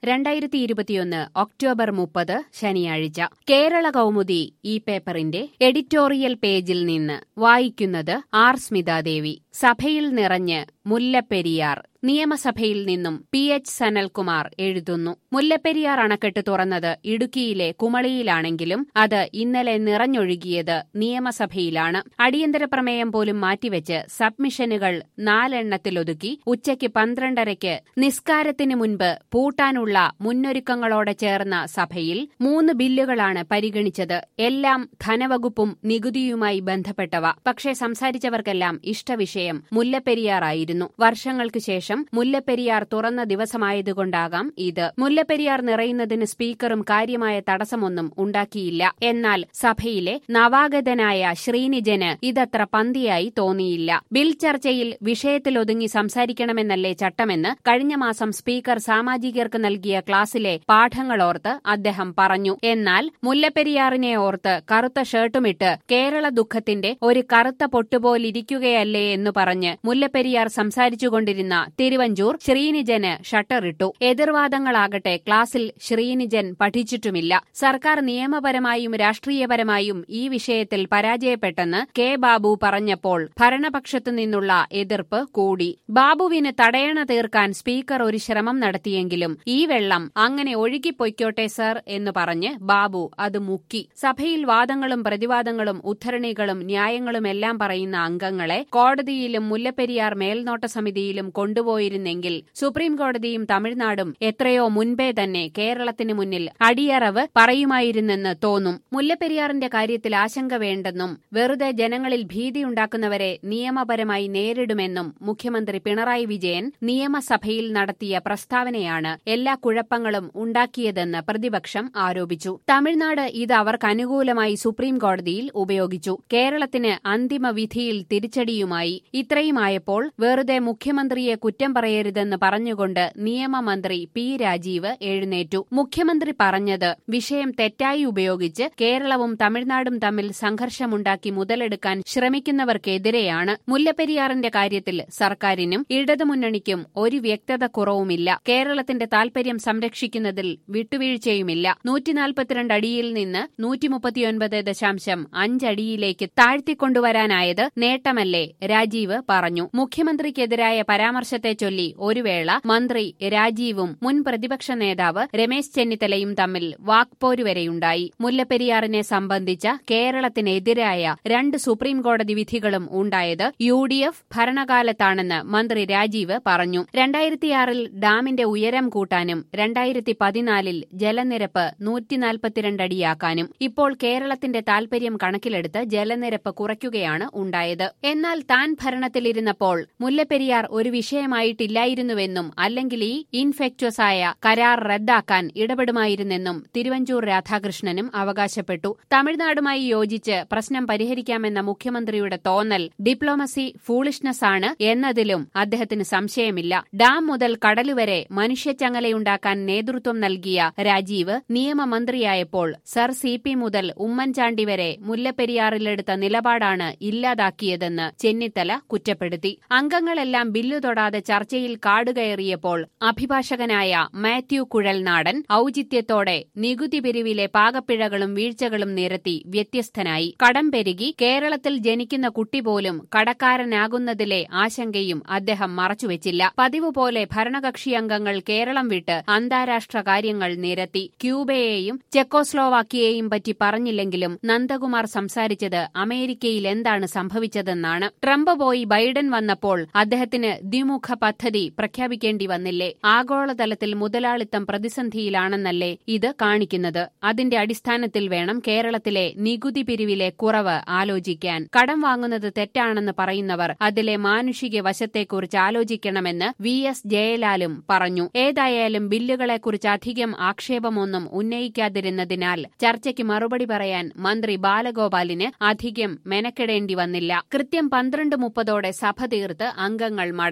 രണ്ടായിരത്തി ഇരുപത്തിയൊന്ന് ഒക്ടോബർ മുപ്പത് ശനിയാഴ്ച കേരള കൗമുദി ഈ പേപ്പറിന്റെ എഡിറ്റോറിയൽ പേജിൽ നിന്ന് വായിക്കുന്നത് ആർ സ്മിതാദേവി സഭയിൽ നിറഞ്ഞ് മുല്ലപ്പെരിയാർ നിയമസഭയിൽ നിന്നും പി എച്ച് സനൽകുമാർ എഴുതുന്നു മുല്ലപ്പെരിയാർ അണക്കെട്ട് തുറന്നത് ഇടുക്കിയിലെ കുമളിയിലാണെങ്കിലും അത് ഇന്നലെ നിറഞ്ഞൊഴുകിയത് നിയമസഭയിലാണ് അടിയന്തര പ്രമേയം പോലും മാറ്റിവെച്ച് സബ്മിഷനുകൾ നാലെണ്ണത്തിലൊതുക്കി ഉച്ചയ്ക്ക് പന്ത്രണ്ടരയ്ക്ക് നിസ്കാരത്തിന് മുൻപ് പൂട്ടാനുള്ള മുന്നൊരുക്കങ്ങളോടെ ചേർന്ന സഭയിൽ മൂന്ന് ബില്ലുകളാണ് പരിഗണിച്ചത് എല്ലാം ധനവകുപ്പും നികുതിയുമായി ബന്ധപ്പെട്ടവ പക്ഷേ സംസാരിച്ചവർക്കെല്ലാം ഇഷ്ടവിഷയം മുല്ലപ്പെരിയാറായിരുന്നു വർഷങ്ങൾക്ക് ശേഷം മുല്ലപ്പെരിയാർ തുറന്ന ദിവസമായതുകൊണ്ടാകാം ഇത് മുല്ലപ്പെരിയാർ നിറയുന്നതിന് സ്പീക്കറും കാര്യമായ തടസ്സമൊന്നും ഉണ്ടാക്കിയില്ല എന്നാൽ സഭയിലെ നവാഗതനായ ശ്രീനിജന് ഇതത്ര പന്തിയായി തോന്നിയില്ല ബിൽ ചർച്ചയിൽ വിഷയത്തിലൊതുങ്ങി സംസാരിക്കണമെന്നല്ലേ ചട്ടമെന്ന് കഴിഞ്ഞ മാസം സ്പീക്കർ സാമാജികർക്ക് നൽകിയ ക്ലാസിലെ പാഠങ്ങളോർത്ത് അദ്ദേഹം പറഞ്ഞു എന്നാൽ മുല്ലപ്പെരിയാറിനെ ഓർത്ത് കറുത്ത ഷർട്ടുമിട്ട് കേരള ദുഃഖത്തിന്റെ ഒരു കറുത്ത പൊട്ടുപോലിരിക്കുകയല്ലേ എന്ന് പറഞ്ഞ് മുല്ലപ്പെരിയാർ സംസാരിച്ചുകൊണ്ടിരുന്ന തിരുവഞ്ചൂർ ശ്രീനിജന് ഷട്ടറിട്ടു എതിർവാദങ്ങളാകട്ടെ ക്ലാസിൽ ശ്രീനിജൻ പഠിച്ചിട്ടുമില്ല സർക്കാർ നിയമപരമായും രാഷ്ട്രീയപരമായും ഈ വിഷയത്തിൽ പരാജയപ്പെട്ടെന്ന് കെ ബാബു പറഞ്ഞപ്പോൾ ഭരണപക്ഷത്തു നിന്നുള്ള എതിർപ്പ് കൂടി ബാബുവിന് തടയണ തീർക്കാൻ സ്പീക്കർ ഒരു ശ്രമം നടത്തിയെങ്കിലും ഈ വെള്ളം അങ്ങനെ ഒഴുകിപ്പൊയ്ക്കോട്ടെ സർ എന്ന് പറഞ്ഞ് ബാബു അത് മുക്കി സഭയിൽ വാദങ്ങളും പ്രതിവാദങ്ങളും ഉദ്ധരണികളും ന്യായങ്ങളുമെല്ലാം പറയുന്ന അംഗങ്ങളെ കോടതിയിലും മുല്ലപ്പെരിയാർ മേൽനോട്ട സമിതിയിലും കൊണ്ടുപോയിരുന്നെങ്കിൽ സുപ്രീം കോടതിയും തമിഴ്നാടും എത്രയോ മുൻപേ തന്നെ കേരളത്തിന് മുന്നിൽ അടിയറവ് പറയുമായിരുന്നെന്ന് തോന്നും മുല്ലപ്പെരിയാറിന്റെ കാര്യത്തിൽ ആശങ്ക വേണ്ടെന്നും വെറുതെ ജനങ്ങളിൽ ഭീതിയുണ്ടാക്കുന്നവരെ നിയമപരമായി നേരിടുമെന്നും മുഖ്യമന്ത്രി പിണറായി വിജയൻ നിയമസഭയിൽ നടത്തിയ പ്രസ്താവനയാണ് എല്ലാ കുഴപ്പങ്ങളും ഉണ്ടാക്കിയതെന്ന് പ്രതിപക്ഷം ആരോപിച്ചു തമിഴ്നാട് ഇത് അവർക്ക് അനുകൂലമായി സുപ്രീം കോടതിയിൽ ഉപയോഗിച്ചു കേരളത്തിന് അന്തിമ വിധിയിൽ തിരിച്ചടിയുമായി ഇത്രയുമായപ്പോൾ വെറുതെ മുഖ്യമന്ത്രിയെ കുറ്റം പറയരുതെന്ന് പറഞ്ഞുകൊണ്ട് നിയമമന്ത്രി പി രാജീവ് എഴുന്നേറ്റു മുഖ്യമന്ത്രി പറഞ്ഞത് വിഷയം തെറ്റായി ഉപയോഗിച്ച് കേരളവും തമിഴ്നാടും തമ്മിൽ സംഘർഷമുണ്ടാക്കി മുതലെടുക്കാൻ ശ്രമിക്കുന്നവർക്കെതിരെയാണ് മുല്ലപ്പെരിയാറിന്റെ കാര്യത്തിൽ സർക്കാരിനും ഇടതുമുന്നണിക്കും ഒരു വ്യക്തത കുറവുമില്ല കേരളത്തിന്റെ താൽപര്യം സംരക്ഷിക്കുന്നതിൽ വിട്ടുവീഴ്ചയുമില്ല നൂറ്റിനാൽപ്പത്തിരണ്ട് അടിയിൽ നിന്ന് നൂറ്റിമുപ്പത്തിയൊൻപത് ദശാംശം അഞ്ചടിയിലേക്ക് താഴ്ത്തിക്കൊണ്ടുവരാനായത് നേട്ടമല്ലേ രാജീവ് പറഞ്ഞു മുഖ്യമന്ത്രിക്കെതിരായ പരാമർശത്തെ ചൊല്ലി ഒരു വേള മന്ത്രി രാജീവും മുൻ പ്രതിപക്ഷ നേതാവ് രമേശ് ചെന്നിത്തലയും തമ്മിൽ വാക്പോരുവരെയുണ്ടായി മുല്ലപ്പെരിയാറിനെ സംബന്ധിച്ച കേരളത്തിനെതിരായ രണ്ട് സുപ്രീം കോടതി വിധികളും ഉണ്ടായത് യു ഡി എഫ് ഭരണകാലത്താണെന്ന് മന്ത്രി രാജീവ് പറഞ്ഞു രണ്ടായിരത്തിയാറിൽ ഡാമിന്റെ ഉയരം കൂട്ടാനും രണ്ടായിരത്തി പതിനാലിൽ ജലനിരപ്പ് നൂറ്റിനാൽപ്പത്തിരണ്ട് അടിയാക്കാനും ഇപ്പോൾ കേരളത്തിന്റെ താൽപര്യം കണക്കിലെടുത്ത് ജലനിരപ്പ് കുറയ്ക്കുകയാണ് ഉണ്ടായത് എന്നാൽ താൻ ഭരണത്തിലിരുന്നപ്പോൾ മുല്ലപ്പെരിയാർ ഒരു വിഷയമായിട്ടില്ലായിരുന്നുവെന്നും അല്ലെങ്കിൽ ഈ ഇൻഫെക്ച്വസ് ആയ കരാർ റദ്ദാക്കാൻ ഇടപെടുമായിരുന്നെന്നും തിരുവഞ്ചൂർ രാധാകൃഷ്ണനും അവകാശപ്പെട്ടു തമിഴ്നാടുമായി യോജിച്ച് പ്രശ്നം പരിഹരിക്കാമെന്ന മുഖ്യമന്ത്രിയുടെ തോന്നൽ ഡിപ്ലോമസി ഫൂളിഷ്നെസ് ആണ് എന്നതിലും അദ്ദേഹത്തിന് സംശയമില്ല ഡാം മുതൽ കടലുവരെ മനുഷ്യച്ചങ്ങലയുണ്ടാക്കാൻ നേതൃത്വം നൽകിയ രാജീവ് നിയമമന്ത്രിയായപ്പോൾ സർ സി പി മുതൽ ഉമ്മൻചാണ്ടി വരെ മുല്ലപ്പെരിയാറിലെടുത്ത നിലപാടാണ് ഇല്ലാതാക്കിയതെന്ന് ചെന്നിത്തല കുറ്റപ്പെടുത്തി അംഗങ്ങളെല്ലാം ബില്ലു തൊടാതെ ചർച്ചയിൽ കാടുകയറിയപ്പോൾ അഭിഭാഷകനായ മാത്യു കുഴൽനാടൻ ഔചിത്യത്തോടെ നികുതി പിരിവിലെ പാകപ്പിഴകളും വീഴ്ചകളും നിരത്തി വ്യത്യസ്തനായി കടം പെരുകി കേരളത്തിൽ ജനിക്കുന്ന കുട്ടി പോലും കടക്കാരനാകുന്നതിലെ ആശങ്കയും അദ്ദേഹം മറച്ചുവെച്ചില്ല പതിവ് പോലെ ഭരണകക്ഷി അംഗങ്ങൾ കേരളം വിട്ട് അന്താരാഷ്ട്ര കാര്യങ്ങൾ നിരത്തി ക്യൂബയെയും ചെക്കോസ്ലോവാക്കിയെയും പറ്റി പറഞ്ഞില്ലെങ്കിലും നന്ദകുമാർ സംസാരിച്ചത് അമേരിക്കയിൽ എന്താണ് സംഭവിച്ചതെന്നാണ് ട്രംപ് പോയി ബൈഡൻ വന്നപ്പോൾ അദ്ദേഹത്തിന് ദ്വിമുഖ പദ്ധതി പ്രഖ്യാപിക്കേണ്ടി വന്നില്ലേ ആഗോളതലത്തിൽ മുതലാളിത്തം പ്രതിസന്ധിയിലാണെന്നല്ലേ ഇത് കാണിക്കുന്നത് അതിന്റെ അടിസ്ഥാനത്തിൽ വേണം കേരളത്തിലെ നികുതി പിരിവിലെ കുറവ് ആലോചിക്കാൻ കടം വാങ്ങുന്നത് തെറ്റാണെന്ന് പറയുന്നവർ അതിലെ മാനുഷിക വശത്തെക്കുറിച്ച് ആലോചിക്കണമെന്ന് വി എസ് ജയലാലും പറഞ്ഞു ഏതായാലും ബില്ലുകളെക്കുറിച്ച് അധികം ആക്ഷേപമൊന്നും ഉന്നയിക്കാതിരുന്നതിനാൽ ചർച്ചയ്ക്ക് മറുപടി പറയാൻ മന്ത്രി ബാലഗോപാലിന് അധികം മെനക്കെടേണ്ടി വന്നില്ല കൃത്യം പന്ത്രണ്ട് മുപ്പതോടെ സഭ തീർത്ത് അംഗങ്ങൾ മടങ്ങി സഭ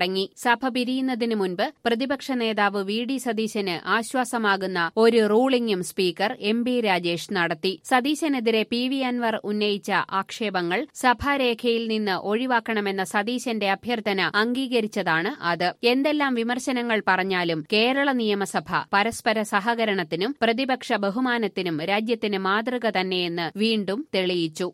സഭ പിരിയുന്നതിനു മുൻപ് പ്രതിപക്ഷ നേതാവ് വി ഡി സതീശന് ആശ്വാസമാകുന്ന ഒരു റൂളിംഗും സ്പീക്കർ എം ബി രാജേഷ് നടത്തി സതീശനെതിരെ പി വി അൻവർ ഉന്നയിച്ച ആക്ഷേപങ്ങൾ സഭാരേഖയിൽ നിന്ന് ഒഴിവാക്കണമെന്ന സതീശന്റെ അഭ്യർത്ഥന അംഗീകരിച്ചതാണ് അത് എന്തെല്ലാം വിമർശനങ്ങൾ പറഞ്ഞാലും കേരള നിയമസഭ പരസ്പര സഹകരണത്തിനും പ്രതിപക്ഷ ബഹുമാനത്തിനും രാജ്യത്തിന് മാതൃക തന്നെയെന്ന് വീണ്ടും തെളിയിച്ചു